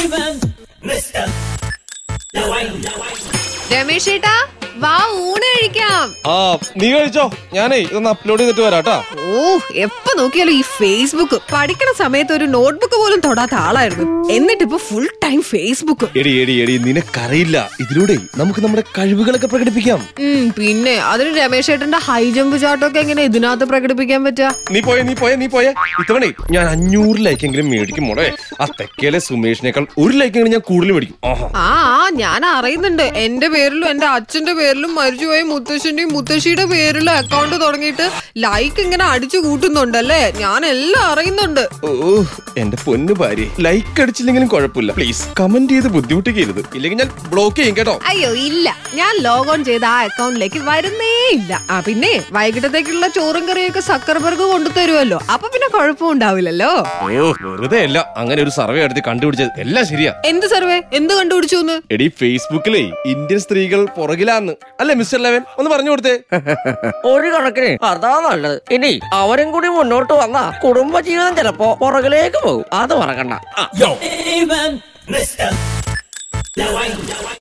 രമേശ് ഏട്ടാ വാ ഊണ് കഴിക്കാം ആ നീ കഴിച്ചോ ഞാനേ ഇതൊന്ന് അപ്ലോഡ് ചെയ്തിട്ട് വരാം കേട്ടാ ഓ എപ്പോ നോക്കിയാലും ഈ ഫേസ്ബുക്ക് പഠിക്കണ സമയത്ത് ഒരു നോട്ട്ബുക്ക് പോലും തൊടാത്ത ആളായിരുന്നു എന്നിട്ട് ഇപ്പൊ ഫുൾ ടൈം ഫേസ്ബുക്ക് എടി എടി എടി നിനക്കറിയില്ല ഇതിലൂടെ നമുക്ക് നമ്മുടെ കഴിവുകളൊക്കെ പ്രകടിപ്പിക്കാം ഉം, പിന്നെ അതിന് രമേശ് ഏട്ടന്റെ ഹൈ ജമ്പ് ചാട്ടമൊക്കെ എങ്ങനെ ഇതിനകത്ത് പ്രകടിപ്പിക്കാൻ പറ്റുക നീ പോയെ നീ പോയെ നീ പോയെ ഇത്തവണേ ഞാൻ അഞ്ഞൂറ് ലൈക്കെങ്കിലും മേടിക്കും മോളെ ആ തെക്കേലെ സുമേഷിനേക്കാൾ ഒരു ലൈക്കെങ്കിലും ഞാൻ കൂടുതൽ മേടിക്കും ആഹാ ആ ആ, ഞാൻ അറിയുന്നുണ്ട് എന്റെ പേരിലും എന്റെ അച്ഛന്റെ പേരിലും മരിച്ചുപോയ മുത്തശ്ശന്റെയും മുത്തശ്ശിയുടെ പേരിലും അക്കൗണ്ട് തുടങ്ങിയിട്ട് ലൈക്ക് ഇങ്ങനെ അടിച്ചു കൂട്ടുന്നുണ്ടല്ലേ ഞാൻ എല്ലാം അറിയുന്നുണ്ട് ഓ എന്റെ പൊന്നു ഭാര്യ ലൈക്ക് അടിച്ചില്ലെങ്കിലും കുഴപ്പമില്ല പ്ലീസ് കമന്റ് ചെയ്ത് ബുദ്ധിമുട്ടിക്കരുത് ഇല്ലെങ്കിൽ ഞാൻ ബ്ലോക്ക് ചെയ്യും കേട്ടോ അയ്യോ ഇല്ല ഞാൻ ലോഗ് ഓൺ ചെയ്ത ആ അക്കൗണ്ടിലേക്ക് വരുന്നേ ഇല്ല ആ പിന്നെ വൈകിട്ടത്തേക്കുള്ള ചോറും കറിയൊക്കെ സക്കർബർഗ് കൊണ്ടു തരുമല്ലോ അപ്പൊ പിന്നെ കുഴപ്പം ഉണ്ടാവില്ലല്ലോ ഓ വെറുതെ അല്ല അങ്ങനെ ഒരു സർവേ നടത്തി കണ്ടുപിടിച്ചത് എല്ലാം ശരിയാ എന്ത് സർവേ എന്ത് കണ്ടുപിടിച്ചു എന്ന് എടി ഫേസ്ബുക്കിലെ ഇന്ത്യൻ സ്ത്രീകൾ പുറകിലാന്ന് അല്ലേ മിസ്റ്റർ ലെവൻ ഒന്ന് പറഞ്ഞു കൊടുത്തേ ഒരു കണക്കിന് അതാ നല്ലത് ഇനി അവരും കൂടി മുന്നോട്ട് വന്ന കുടുംബജീവിതം ചിലപ്പോ പുറകിലേക്ക് പോകും അത് മറക്കണ്ട ആ.